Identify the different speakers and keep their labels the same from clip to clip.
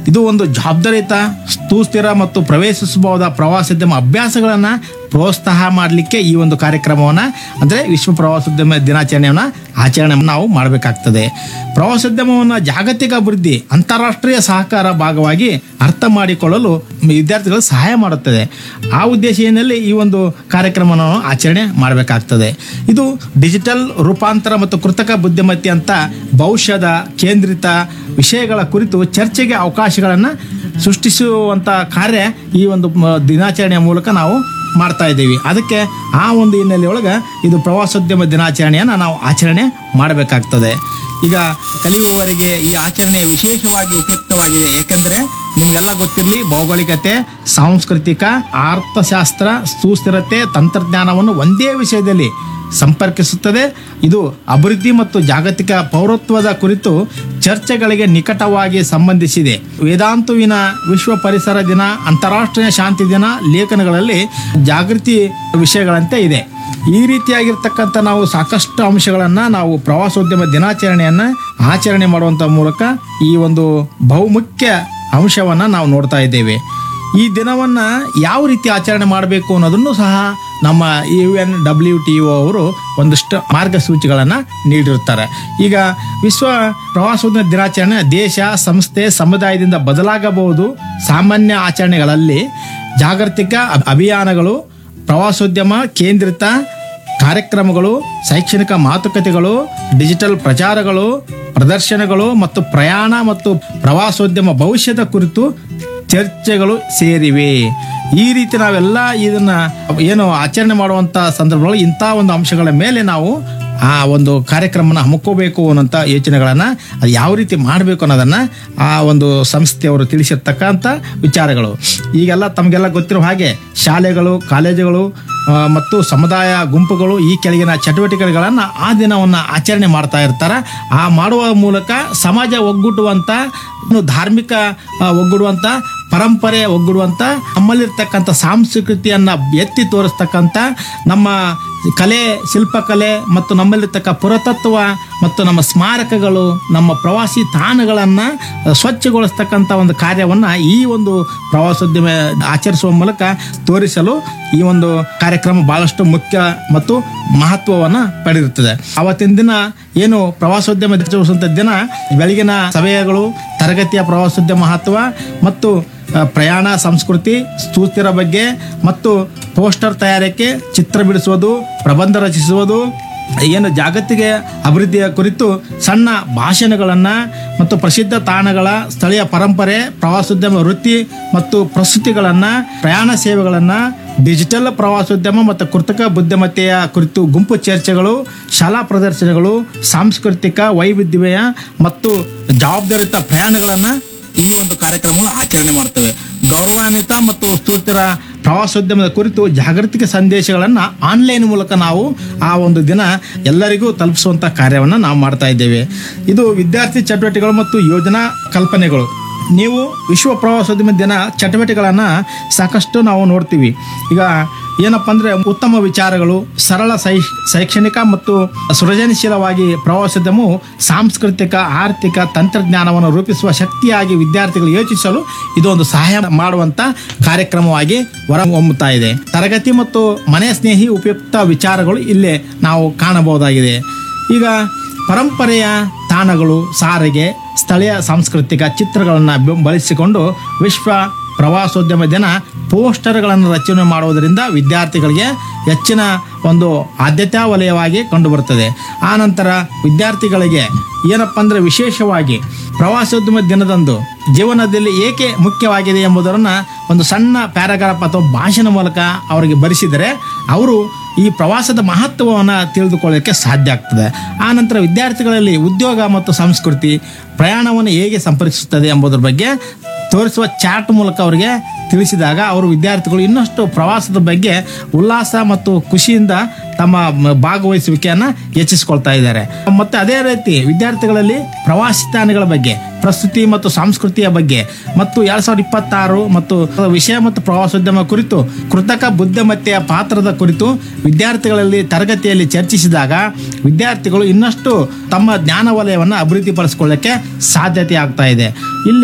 Speaker 1: ಇದು ಒಂದು ಜವಾಬ್ದಾರಿಯುತ ಸುಸ್ಥಿರ ಮತ್ತು ಪ್ರವೇಶಿಸಬಹುದಾದ ಪ್ರವಾಸೋದ್ಯಮ ಅಭ್ಯಾಸಗಳನ್ನು ಪ್ರೋತ್ಸಾಹ ಮಾಡಲಿಕ್ಕೆ ಈ ಒಂದು ಕಾರ್ಯಕ್ರಮವನ್ನು ಅಂದರೆ ವಿಶ್ವ ಪ್ರವಾಸೋದ್ಯಮ ದಿನಾಚರಣೆಯನ್ನು ಆಚರಣೆ ನಾವು ಮಾಡಬೇಕಾಗ್ತದೆ ಪ್ರವಾಸೋದ್ಯಮವನ್ನು ಜಾಗತಿಕ ಅಭಿವೃದ್ಧಿ ಅಂತಾರಾಷ್ಟ್ರೀಯ ಸಹಕಾರ ಭಾಗವಾಗಿ ಅರ್ಥ ಮಾಡಿಕೊಳ್ಳಲು ವಿದ್ಯಾರ್ಥಿಗಳು ಸಹಾಯ ಮಾಡುತ್ತದೆ ಆ ಉದ್ದೇಶ ಹಿನ್ನೆಲೆ ಈ ಒಂದು ಕಾರ್ಯಕ್ರಮವನ್ನು ನಾವು ಆಚರಣೆ ಮಾಡಬೇಕಾಗ್ತದೆ ಇದು ಡಿಜಿಟಲ್ ರೂಪಾಂತರ ಮತ್ತು ಕೃತಕ ಬುದ್ಧಿಮತ್ತೆ ಅಂತ ಭವಿಷ್ಯದ ಕೇಂದ್ರಿತ ವಿಷಯಗಳ ಕುರಿತು ಚರ್ಚೆಗೆ ಅವಕಾಶಗಳನ್ನು ಸೃಷ್ಟಿಸುವಂಥ ಕಾರ್ಯ ಈ ಒಂದು ಮ- ದಿನಾಚರಣೆಯ ಮೂಲಕ ನಾವು ಮಾಡ್ತಾ ಇದ್ದೀವಿ ಅದಕ್ಕೆ ಆ ಒಂದು ಹಿನ್ನೆಲೆಯೊಳಗೆ ಇದು ಪ್ರವಾಸೋದ್ಯಮ ದಿನಾಚರಣೆಯನ್ನು ನಾವು ಆಚರಣೆ ಮಾಡಬೇಕಾಗ್ತದೆ ಈಗ ಕಲಿಯುವವರಿಗೆ ಈ ಆಚರಣೆ ವಿಶೇಷವಾಗಿ ಉಪಯುಕ್ತವಾಗಿದೆ ಏಕೆಂದರೆ ನಿಮಗೆಲ್ಲ ಗೊತ್ತಿರಲಿ ಭೌಗೋಳಿಕತೆ ಸಾಂಸ್ಕೃತಿಕ ಅರ್ಥಶಾಸ್ತ್ರ ಸುಸ್ಥಿರತೆ ತಂತ್ರಜ್ಞಾನವನ್ನು ಒಂದೇ ವಿಷಯದಲ್ಲಿ ಸಂಪರ್ಕಿಸುತ್ತದೆ ಇದು ಅಭಿವೃದ್ಧಿ ಮತ್ತು ಜಾಗತಿಕ ಪೌರತ್ವದ ಕುರಿತು ಚರ್ಚೆಗಳಿಗೆ ನಿಕಟವಾಗಿ ಸಂಬಂಧಿಸಿದೆ ವೇದಾಂತುವಿನ ವಿಶ್ವ ಪರಿಸರ ದಿನ ಅಂತಾರಾಷ್ಟ್ರೀಯ ಶಾಂತಿ ದಿನ ಲೇಖನಗಳಲ್ಲಿ ಜಾಗೃತಿ ವಿಷಯಗಳಂತೆ ಇದೆ ಈ ರೀತಿಯಾಗಿರ್ತಕ್ಕಂಥ ನಾವು ಸಾಕಷ್ಟು ಅಂಶಗಳನ್ನು ನಾವು ಪ್ರವಾಸೋದ್ಯಮ ದಿನಾಚರಣೆಯನ್ನು ಆಚರಣೆ ಮಾಡುವಂಥ ಮೂಲಕ ಈ ಒಂದು ಬಹುಮುಖ್ಯ ಅಂಶವನ್ನು ನಾವು ನೋಡ್ತಾ ಇದ್ದೇವೆ ಈ ದಿನವನ್ನು ಯಾವ ರೀತಿ ಆಚರಣೆ ಮಾಡಬೇಕು ಅನ್ನೋದನ್ನು ಸಹ ನಮ್ಮ U N W T O ಅವರು ಒಂದಷ್ಟು ಮಾರ್ಗಸೂಚಿಗಳನ್ನು ನೀಡಿರುತ್ತಾರೆ ಈಗ ವಿಶ್ವ ಪ್ರವಾಸೋದ್ಯಮ ದಿನಾಚರಣೆ ದೇಶ ಸಂಸ್ಥೆ ಸಮುದಾಯದಿಂದ ಬದಲಾಗಬಹುದು ಸಾಮಾನ್ಯ ಆಚರಣೆಗಳಲ್ಲಿ ಜಾಗತಿಕ ಅಭ್- ಅಭಿಯಾನಗಳು ಪ್ರವಾಸೋದ್ಯಮ ಕೇಂದ್ರಿತ ಕಾರ್ಯಕ್ರಮಗಳು ಶೈಕ್ಷಣಿಕ ಮಾತುಕತೆಗಳು ಡಿಜಿಟಲ್ ಪ್ರಚಾರಗಳು ಪ್ರದರ್ಶನಗಳು ಮತ್ತು ಪ್ರಯಾಣ ಮತ್ತು ಪ್ರವಾಸೋದ್ಯಮ ಭವಿಷ್ಯದ ಕುರಿತು ಚರ್ಚೆಗಳು ಸೇರಿವೆ ಈ ರೀತಿ ನಾವೆಲ್ಲ ಇದನ್ನ ಏನು ಆಚರಣೆ ಮಾಡುವಂತ ಸಂದರ್ಭಗಳಲ್ಲಿ ಇಂಥ ಒಂದು ಅಂಶಗಳ ಮೇಲೆ ನಾವು ಆ ಒಂದು ಕಾರ್ಯಕ್ರಮನ ಹಮ್ಮಿಕೋಬೇಕು ಅನ್ನೋಂಥ ಯೋಚನೆಗಳನ್ನು ಅದು ಯಾವ ರೀತಿ ಮಾಡಬೇಕು ಅನ್ನೋದನ್ನು ಆ ಒಂದು ಸಂಸ್ಥೆಯವರು ತಿಳಿಸಿರ್ತಕ್ಕಂಥ ವಿಚಾರಗಳು ಈಗೆಲ್ಲ ತಮಗೆಲ್ಲ ಗೊತ್ತಿರೋ ಹಾಗೆ ಶಾಲೆಗಳು ಕಾಲೇಜುಗಳು ಆ, ಮತ್ತು ಸಮುದಾಯ ಗುಂಪುಗಳು ಈ ಕೆಳಗಿನ ಚಟುವಟಿಕೆಗಳನ್ನು ಆ ದಿನವನ್ನು ಆಚರಣೆ ಮಾಡ್ತಾ ಇರ್ತಾರೆ ಆ ಮಾಡುವ ಮೂಲಕ ಸಮಾಜ ಒಗ್ಗೂಡುವಂಥ ಇನ್ನು ಧಾರ್ಮಿಕ ಆ, ಒಗ್ಗೂಡುವಂಥ ಪರಂಪರೆ ಒಗ್ಗೂಡುವಂಥ ನಮ್ಮಲ್ಲಿರ್ತಕ್ಕಂಥ ಸಂಸ್ಕೃತಿಯನ್ನು ಎತ್ತಿ ತೋರಿಸ್ತಕ್ಕಂಥ ನಮ್ಮ ಕಲೆ ಶಿಲ್ಪಕಲೆ ಮತ್ತು ನಮ್ಮಲ್ಲಿರ್ತಕ್ಕ ಪುರಾತತ್ವ ಮತ್ತು ನಮ್ಮ ಸ್ಮಾರಕಗಳು ನಮ್ಮ ಪ್ರವಾಸಿ ತಾಣಗಳನ್ನು ಸ್ವಚ್ಛಗೊಳಿಸ್ತಕ್ಕಂಥ ಒಂದು ಕಾರ್ಯವನ್ನು ಈ ಒಂದು ಪ್ರವಾಸೋದ್ಯಮ ಆಚರಿಸುವ ಮೂಲಕ ತೋರಿಸಲು ಈ ಒಂದು ಕಾರ್ಯಕ್ರಮ ಬಹಳಷ್ಟು ಮುಖ್ಯ ಮತ್ತು ಮಹತ್ವವನ್ನು ಪಡೆದಿರುತ್ತದೆ ಅವತ್ತಿನ ದಿನ ಏನು ಪ್ರವಾಸೋದ್ಯಮ ಆಚರಿಸುವಂಥ ದಿನ ಬೆಳಗಿನ ಸಭೆಗಳು ತರಗತಿಯ ಪ್ರವಾಸೋದ್ಯಮ ಮಹತ್ವ ಮತ್ತು ಆ, ಪ್ರಯಾಣ ಸಂಸ್ಕೃತಿ ಸುಸ್ಥಿರ ಬಗ್ಗೆ ಮತ್ತು ಪೋಸ್ಟರ್ ತಯಾರಿಕೆ ಚಿತ್ರ ಬಿಡಿಸುವುದು ಪ್ರಬಂಧ ರಚಿಸುವುದು ಏನು ಜಾಗತಿಕ ಅಭಿವೃದ್ಧಿಯ ಕುರಿತು ಸಣ್ಣ ಭಾಷಣಗಳನ್ನು ಮತ್ತು ಪ್ರಸಿದ್ಧ ತಾಣಗಳ ಸ್ಥಳೀಯ ಪರಂಪರೆ ಪ್ರವಾಸೋದ್ಯಮ ವೃತ್ತಿ ಮತ್ತು ಪ್ರಸ್ತುತಿಗಳನ್ನು ಪ್ರಯಾಣ ಸೇವೆಗಳನ್ನು ಡಿಜಿಟಲ್ ಪ್ರವಾಸೋದ್ಯಮ ಮತ್ತು ಕೃತಕ ಬುದ್ಧಿಮತ್ತೆಯ ಕುರಿತು ಗುಂಪು ಚರ್ಚೆಗಳು ಶಾಲಾ ಪ್ರದರ್ಶನಗಳು ಸಾಂಸ್ಕೃತಿಕ ವೈವಿಧ್ಯಮಯ ಮತ್ತು ಜವಾಬ್ದಾರಿತ ಪ್ರಯಾಣಗಳನ್ನು ಈ ಒಂದು ಕಾರ್ಯಕ್ರಮಗಳು ಆಚರಣೆ ಮಾಡ್ತವೆ ಗೌರವಾನ್ವಿತ ಮತ್ತು ಸುಸ್ಥಿರ ಪ್ರವಾಸೋದ್ಯಮದ ಕುರಿತು ಜಾಗೃತಿಕ ಸಂದೇಶಗಳನ್ನು ಆನ್ಲೈನ್ ಮೂಲಕ ನಾವು ಆ ಒಂದು ದಿನ ಎಲ್ಲರಿಗೂ ತಲುಪಿಸುವಂಥ ಕಾರ್ಯವನ್ನು ನಾವು ಮಾಡ್ತಾ ಇದ್ದೇವೆ ಇದು ವಿದ್ಯಾರ್ಥಿ ಚಟುವಟಿಕೆಗಳು ಮತ್ತು ಯೋಜನಾ ಕಲ್ಪನೆಗಳು ನೀವು ವಿಶ್ವ ಪ್ರವಾಸೋದ್ಯಮ ದಿನ ಚಟುವಟಿಕೆಗಳನ್ನು ಸಾಕಷ್ಟು ನಾವು ನೋಡ್ತೀವಿ ಈಗ ಏನಪ್ಪ ಅಂದರೆ ಉತ್ತಮ ವಿಚಾರಗಳು ಸರಳ ಶೈ ಶೈಕ್ಷಣಿಕ ಮತ್ತು ಸೃಜನಶೀಲವಾಗಿ ಪ್ರವಾಸೋದ್ಯಮವು ಸಾಂಸ್ಕೃತಿಕ ಆರ್ಥಿಕ ತಂತ್ರಜ್ಞಾನವನ್ನು ರೂಪಿಸುವ ಶಕ್ತಿಯಾಗಿ ವಿದ್ಯಾರ್ಥಿಗಳು ಯೋಚಿಸಲು ಇದೊಂದು ಸಹಾಯ ಮಾಡುವಂತ ಕಾರ್ಯಕ್ರಮವಾಗಿ ಹೊರಹೊಮ್ಮುತ್ತಾ ಇದೆ ತರಗತಿ ಮತ್ತು ಮನೆ ಸ್ನೇಹಿ ಉಪಯುಕ್ತ ವಿಚಾರಗಳು ಇಲ್ಲೇ ನಾವು ಕಾಣಬಹುದಾಗಿದೆ ಈಗ ಪರಂಪರೆಯ ತಾಣಗಳು ಸಾರಿಗೆ ಸ್ಥಳೀಯ ಸಾಂಸ್ಕೃತಿಕ ಚಿತ್ರಗಳನ್ನು ಬಳಸಿಕೊಂಡು ವಿಶ್ವ ಪ್ರವಾಸೋದ್ಯಮ ದಿನ ಪೋಸ್ಟರ್ಗಳನ್ನು ರಚನೆ ಮಾಡುವುದರಿಂದ ವಿದ್ಯಾರ್ಥಿಗಳಿಗೆ ಹೆಚ್ಚಿನ ಒಂದು ಆದ್ಯತಾ ವಲಯವಾಗಿ ಕಂಡುಬರುತ್ತದೆ ಆ ನಂತರ ವಿದ್ಯಾರ್ಥಿಗಳಿಗೆ ಏನಪ್ಪ ಅಂದರೆ ವಿಶೇಷವಾಗಿ ಪ್ರವಾಸೋದ್ಯಮ ದಿನದಂದು ಜೀವನದಲ್ಲಿ ಏಕೆ ಮುಖ್ಯವಾಗಿದೆ ಎಂಬುದನ್ನು ಒಂದು ಸಣ್ಣ ಪ್ಯಾರಾಗ್ರಾಫ್ ಅಥವಾ ಭಾಷಣ ಮೂಲಕ ಅವರಿಗೆ ಬರೆಸಿದರೆ ಅವರು ಈ ಪ್ರವಾಸದ ಮಹತ್ವವನ್ನು ತಿಳಿದುಕೊಳ್ಳೋಕ್ಕೆ ಸಾಧ್ಯ ಆಗ್ತದೆ ಆ ನಂತರ ವಿದ್ಯಾರ್ಥಿಗಳಲ್ಲಿ ಉದ್ಯೋಗ ಮತ್ತು ಸಂಸ್ಕೃತಿ ಪ್ರಯಾಣವನ್ನು ಹೇಗೆ ಸಂಪರ್ಕಿಸುತ್ತದೆ ಎಂಬುದರ ಬಗ್ಗೆ ತೋರಿಸುವ ಚಾರ್ಟ್ ಮೂಲಕ ಅವರಿಗೆ ತಿಳಿಸಿದಾಗ ಅವರು ವಿದ್ಯಾರ್ಥಿಗಳು ಇನ್ನಷ್ಟು ಪ್ರವಾಸದ ಬಗ್ಗೆ ಉಲ್ಲಾಸ ಮತ್ತು ಖುಷಿಯಿಂದ ತಮ್ಮ ಮ- ಭಾಗವಹಿಸುವಿಕೆಯನ್ನು ಹೆಚ್ಚಿಸಿಕೊಳ್ತಾ ಇದ್ದಾರೆ ಮತ್ತು ಅದೇ ರೀತಿ ವಿದ್ಯಾರ್ಥಿಗಳಲ್ಲಿ ಪ್ರವಾಸಿ ತಾಣಗಳ ಬಗ್ಗೆ ಪ್ರಸ್ತುತಿ ಮತ್ತು ಸಂಸ್ಕೃತಿಯ ಬಗ್ಗೆ ಮತ್ತು ಎರಡ್ ಸಾವಿರದ ಇಪ್ಪತ್ತಾರು ಮತ್ತು ವಿಷಯ ಮತ್ತು ಪ್ರವಾಸೋದ್ಯಮ ಕುರಿತು ಕೃತಕ ಬುದ್ಧಿಮತ್ತೆಯ ಪಾತ್ರದ ಕುರಿತು ವಿದ್ಯಾರ್ಥಿಗಳಲ್ಲಿ ತರಗತಿಯಲ್ಲಿ ಚರ್ಚಿಸಿದಾಗ ವಿದ್ಯಾರ್ಥಿಗಳು ಇನ್ನಷ್ಟು ತಮ್ಮ ಜ್ಞಾನ ವಲಯವನ್ನು ಅಭಿವೃದ್ಧಿಪಡಿಸಿಕೊಳ್ಳಕ್ಕೆ ಸಾಧ್ಯತೆ ಆಗ್ತಾ ಇದೆ ಇಲ್ಲಿ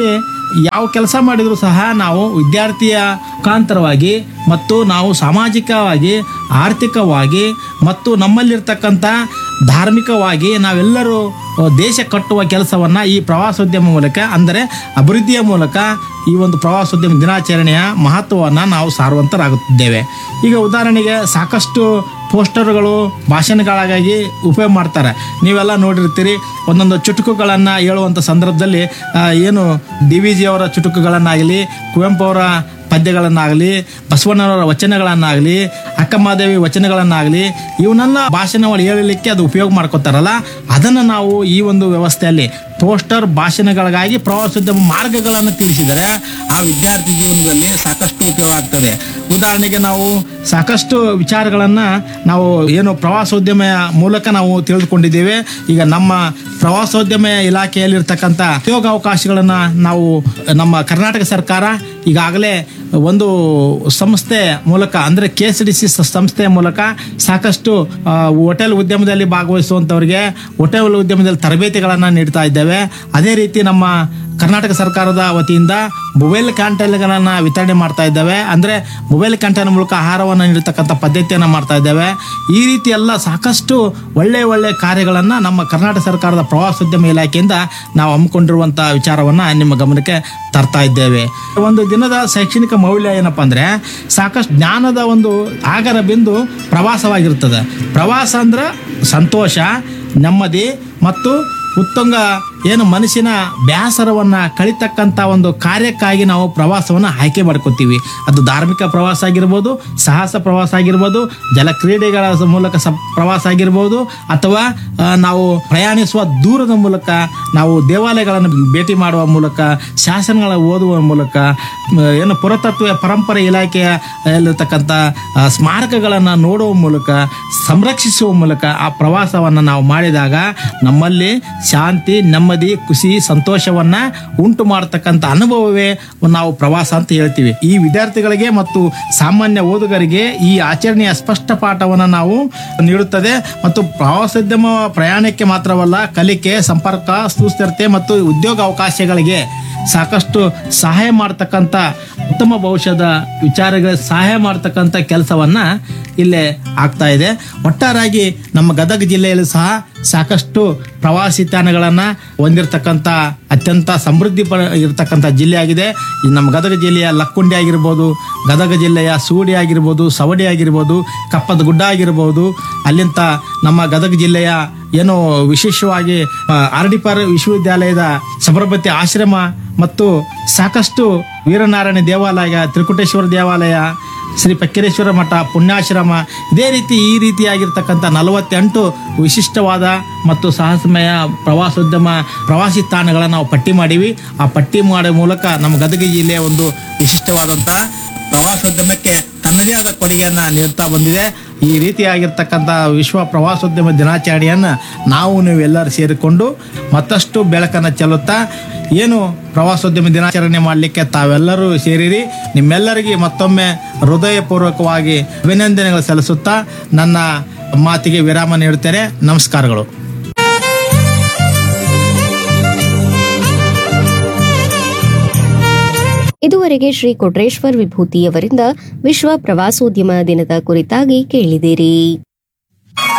Speaker 1: ಯಾವ ಕೆಲಸ ಮಾಡಿದ್ರು ಸಹ ನಾವು ವಿದ್ಯಾರ್ಥಿಯ ಮುಖಾಂತರವಾಗಿ ಮತ್ತು ನಾವು ಸಾಮಾಜಿಕವಾಗಿ ಆರ್ಥಿಕವಾಗಿ ಮತ್ತು ನಮ್ಮಲ್ಲಿರ್ತಕ್ಕಂಥ ಧಾರ್ಮಿಕವಾಗಿ ನಾವೆಲ್ಲರೂ ಅ, ದೇಶ ಕಟ್ಟುವ ಕೆಲಸವನ್ನು ಈ ಪ್ರವಾಸೋದ್ಯಮ ಮೂಲಕ ಅಂದರೆ ಅಭಿವೃದ್ಧಿಯ ಮೂಲಕ ಈ ಒಂದು ಪ್ರವಾಸೋದ್ಯಮ ದಿನಾಚರಣೆಯ ಮಹತ್ವವನ್ನು ನಾವು ಸಾರುವಂತರಾಗುತ್ತಿದ್ದೇವೆ ಈಗ ಉದಾಹರಣೆಗೆ ಸಾಕಷ್ಟು ಪೋಸ್ಟರ್ಗಳು ಭಾಷಣಗಳಾಗಿ ಉಪಯೋಗ ಮಾಡ್ತಾರೆ ನೀವೆಲ್ಲ ನೋಡಿರ್ತೀರಿ ಒಂದೊಂದು ಚುಟುಕುಗಳನ್ನು ಹೇಳುವಂಥ ಸಂದರ್ಭದಲ್ಲಿ ಆ, ಏನು ಡಿ ವಿ ಜಿ ಅವರ ಚುಟುಕುಗಳನ್ನಾಗಲಿ ಕುವೆಂಪು ಅವರ ಪದ್ಯಗಳನ್ನಾಗಲಿ ಬಸವಣ್ಣನವರ ವಚನಗಳನ್ನಾಗಲಿ ಅಕ್ಕಮಹಾದೇವಿ ವಚನಗಳನ್ನಾಗಲಿ ಇವನ್ನೆಲ್ಲ ಭಾಷಣಗಳು ಹೇಳಲಿಕ್ಕೆ ಅದು ಉಪಯೋಗ ಮಾಡ್ಕೋತಾರಲ್ಲ ಅದನ್ನು ನಾವು ಈ ಒಂದು ವ್ಯವಸ್ಥೆಯಲ್ಲಿ ಪೋಸ್ಟರ್ ಭಾಷಣಗಳಿಗಾಗಿ ಪ್ರವಾಸೋದ್ಯಮ ಮಾರ್ಗಗಳನ್ನು ತಿಳಿಸಿದರೆ ಆ ವಿದ್ಯಾರ್ಥಿ ಜೀವನದಲ್ಲಿ ಸಾಕಷ್ಟು ಉಪಯೋಗ ಆಗ್ತದೆ ಉದಾಹರಣೆಗೆ ನಾವು ಸಾಕಷ್ಟು ವಿಚಾರಗಳನ್ನು ನಾವು ಏನು ಪ್ರವಾಸೋದ್ಯಮ ಮೂಲಕ ನಾವು ತಿಳಿದುಕೊಂಡಿದ್ದೇವೆ ಈಗ ನಮ್ಮ ಪ್ರವಾಸೋದ್ಯಮ ಇಲಾಖೆಯಲ್ಲಿರ್ತಕ್ಕಂಥ ಉದ್ಯೋಗಾವಕಾಶಗಳನ್ನು ನಾವು ನಮ್ಮ ಕರ್ನಾಟಕ ಸರ್ಕಾರ ಈಗಾಗಲೇ ಒಂದು ಸಂಸ್ಥೆ ಮೂಲಕ ಅಂದರೆ ಕೆ ಎಸ್ ಡಿ ಸಿ ಸಂಸ್ಥೆಯ ಮೂಲಕ ಸಾಕಷ್ಟು ಆ, ಹೋಟೆಲ್ ಉದ್ಯಮದಲ್ಲಿ ಭಾಗವಹಿಸುವಂಥವ್ರಿಗೆ ಹೋಟೆಲ್ ಉದ್ಯಮದಲ್ಲಿ ತರಬೇತಿಗಳನ್ನು ನೀಡ್ತಾ ಇದ್ದೇವೆ ಅದೇ ರೀತಿ ನಮ್ಮ ಕರ್ನಾಟಕ ಸರ್ಕಾರದ ವತಿಯಿಂದ ಮೊಬೈಲ್ ಕ್ಯಾಂಟೀನ್ಗಳನ್ನು ವಿತರಣೆ ಮಾಡ್ತಾ ಇದ್ದೇವೆ ಅಂದರೆ ಮೊಬೈಲ್ ಕ್ಯಾಂಟೀನ್ ಮೂಲಕ ಆಹಾರವನ್ನು ನೀಡತಕ್ಕಂಥ ಪದ್ಧತಿಯನ್ನು ಮಾಡ್ತಾ ಇದ್ದೇವೆ ಈ ರೀತಿ ಎಲ್ಲ ಸಾಕಷ್ಟು ಒಳ್ಳೆಯ ಒಳ್ಳೆಯ ಕಾರ್ಯಗಳನ್ನು ನಮ್ಮ ಕರ್ನಾಟಕ ಸರ್ಕಾರದ ಪ್ರವಾಸೋದ್ಯಮ ಇಲಾಖೆಯಿಂದ ನಾವು ಹಮ್ಮಿಕೊಂಡಿರುವಂಥ ವಿಚಾರವನ್ನು ನಿಮ್ಮ ಗಮನಕ್ಕೆ ತರ್ತಾ ಇದ್ದೇವೆ ಒಂದು ದಿನದ ಶೈಕ್ಷಣಿಕ ಮೌಲ್ಯ ಏನಪ್ಪ ಅಂದರೆ ಸಾಕಷ್ಟು ಜ್ಞಾನದ ಒಂದು ಆಗರ ಬಿಂದು ಪ್ರವಾಸವಾಗಿರ್ತದೆ ಪ್ರವಾಸ ಅಂದ್ರೆ ಸಂತೋಷ ನೆಮ್ಮದಿ ಮತ್ತು ಉತ್ತುಂಗ ಏನು ಮನಸ್ಸಿನ ಬೇಸರವನ್ನು ಕಳಿತಕ್ಕಂಥ ಒಂದು ಕಾರ್ಯಕ್ಕಾಗಿ ನಾವು ಪ್ರವಾಸವನ್ನು ಆಯ್ಕೆ ಮಾಡ್ಕೋತೀವಿ ಅದು ಧಾರ್ಮಿಕ ಪ್ರವಾಸ ಆಗಿರ್ಬೋದು ಸಾಹಸ ಪ್ರವಾಸ ಆಗಿರ್ಬೋದು ಜಲಕ್ರೀಡೆಗಳ ಮೂಲಕ ಸ ಪ್ರವಾಸ ಆಗಿರ್ಬೋದು ಅಥವಾ ಆ, ನಾವು ಪ್ರಯಾಣಿಸುವ ದೂರದ ಮೂಲಕ ನಾವು ದೇವಾಲಯಗಳನ್ನು ಭೇಟಿ ಮಾಡುವ ಮೂಲಕ ಶಾಸನಗಳ ಓದುವ ಮೂಲಕ ಮ, ಏನು ಪುರಾತತ್ವ ಪರಂಪರೆ ಇಲಾಖೆಯ ಅಲ್ಲಿರ್ತಕ್ಕಂಥ ಆ, ಸ್ಮಾರಕಗಳನ್ನು ನೋಡುವ ಮೂಲಕ ಸಂರಕ್ಷಿಸುವ ಮೂಲಕ ಆ ಪ್ರವಾಸವನ್ನು ನಾವು ಮಾಡಿದಾಗ ನಮ್ಮಲ್ಲಿ ಶಾಂತಿ ನೆಮ್ಮದಿ ಖುಷಿ ಸಂತೋಷವನ್ನ ಉಂಟು ಮಾಡತಕ್ಕಂಥ ಅನುಭವವೇ ನಾವು ಪ್ರವಾಸ ಅಂತ ಹೇಳ್ತೀವಿ ಈ ವಿದ್ಯಾರ್ಥಿಗಳಿಗೆ ಮತ್ತು ಸಾಮಾನ್ಯ ಓದುಗರಿಗೆ ಈ ಆಚರಣೆಯ ಸ್ಪಷ್ಟ ಪಾಠವನ್ನು ನಾವು ನೀಡುತ್ತದೆ ಮತ್ತು ಪ್ರವಾಸೋದ್ಯಮ ಪ್ರಯಾಣಕ್ಕೆ ಮಾತ್ರವಲ್ಲ ಕಲಿಕೆ ಸಂಪರ್ಕ ಸುಸ್ಥಿರತೆ ಮತ್ತು ಉದ್ಯೋಗ ಅವಕಾಶಗಳಿಗೆ ಸಾಕಷ್ಟು ಸಹಾಯ ಮಾಡ್ತಕ್ಕಂಥ ಉತ್ತಮ ಭವಿಷ್ಯದ ವಿಚಾರಗಳಿಗೆ ಸಹಾಯ ಮಾಡ್ತಕ್ಕಂಥ ಕೆಲಸವನ್ನ ಇಲ್ಲೇ ಆಗ್ತಾ ಇದೆ ಒಟ್ಟಾರಾಗಿ ನಮ್ಮ ಗದಗ ಜಿಲ್ಲೆಯಲ್ಲಿ ಸಹ ಸಾಕಷ್ಟು ಪ್ರವಾಸಿ ತಾಣಗಳನ್ನು ಹೊಂದಿರತಕ್ಕಂಥ ಅತ್ಯಂತ ಸಮೃದ್ಧಿ ಪ ಇರತಕ್ಕಂಥ ಜಿಲ್ಲೆ ಆಗಿದೆ ಈ ನಮ್ಮ ಗದಗ ಜಿಲ್ಲೆಯ ಲಕ್ಕುಂಡಿ ಆಗಿರ್ಬೋದು ಗದಗ ಜಿಲ್ಲೆಯ ಸೂಡಿ ಆಗಿರ್ಬೋದು ಸವಡಿ ಆಗಿರ್ಬೋದು ಕಪ್ಪದ ಗುಡ್ಡ ಆಗಿರ್ಬೋದು ಅಲ್ಲಿಂದ ನಮ್ಮ ಗದಗ ಜಿಲ್ಲೆಯ ಏನು ವಿಶೇಷವಾಗಿ ಆ, ಆರ್ಡಿಪರ್ ವಿಶ್ವವಿದ್ಯಾಲಯದ ಸಬರಮತಿ ಆಶ್ರಮ ಮತ್ತು ಸಾಕಷ್ಟು ವೀರನಾರಾಯಣ ದೇವಾಲಯ ತ್ರಿಕುಟೇಶ್ವರ ದೇವಾಲಯ ಶ್ರೀ ಪಕ್ಕಿರೇಶ್ವರ ಮಠ ಪುಣ್ಯಾಶ್ರಮ ಇದೇ ರೀತಿ ಈ ರೀತಿಯಾಗಿರ್ತಕ್ಕಂಥ ನಲವತ್ತೆಂಟು ವಿಶಿಷ್ಟವಾದ ಮತ್ತು ಸಾಹಸಮಯ ಪ್ರವಾಸೋದ್ಯಮ ಪ್ರವಾಸಿ ತಾಣಗಳನ್ನು ನಾವು ಪಟ್ಟಿ ಮಾಡೀವಿ ಆ ಪಟ್ಟಿ ಮಾಡೋ ಮೂಲಕ ನಮ್ಮ ಗದಗ ಜಿಲ್ಲೆಯ ಒಂದು ವಿಶಿಷ್ಟವಾದಂಥ ಪ್ರವಾಸೋದ್ಯಮಕ್ಕೆ ತನ್ನದೇ ಆದ ಕೊಡುಗೆಯನ್ನು ನೀಡ್ತಾ ಬಂದಿದೆ ಈ ರೀತಿಯಾಗಿರ್ತಕ್ಕಂಥ ವಿಶ್ವ ಪ್ರವಾಸೋದ್ಯಮ ದಿನಾಚರಣೆಯನ್ನು ನಾವು ನೀವೆಲ್ಲರೂ ಸೇರಿಕೊಂಡು ಮತ್ತಷ್ಟು ಬೆಳಕನ್ನು ಚೆಲ್ಲುತ್ತಾ ಏನು ಪ್ರವಾಸೋದ್ಯಮ ದಿನಾಚರಣೆ ಮಾಡಲಿಕ್ಕೆ ತಾವೆಲ್ಲರೂ ಸೇರಿರಿ ನಿಮ್ಮೆಲ್ಲರಿಗೆ ಮತ್ತೊಮ್ಮೆ ಹೃದಯಪೂರ್ವಕವಾಗಿ ಅಭಿನಂದನೆಗಳು ಸಲ್ಲಿಸುತ್ತಾ ನನ್ನ ಮಾತಿಗೆ ವಿರಾಮ ನೀಡುತ್ತೇನೆ ನಮಸ್ಕಾರಗಳು
Speaker 2: ಇದುವರೆಗೆ ಶ್ರೀ ಕೊಟ್ರೇಶ್ವರ್ ವಿಭೂತಿಯವರಿಂದ ವಿಶ್ವ ಪ್ರವಾಸೋದ್ಯಮ ದಿನದ ಕುರಿತಾಗಿ ಕೇಳಿದಿರಿ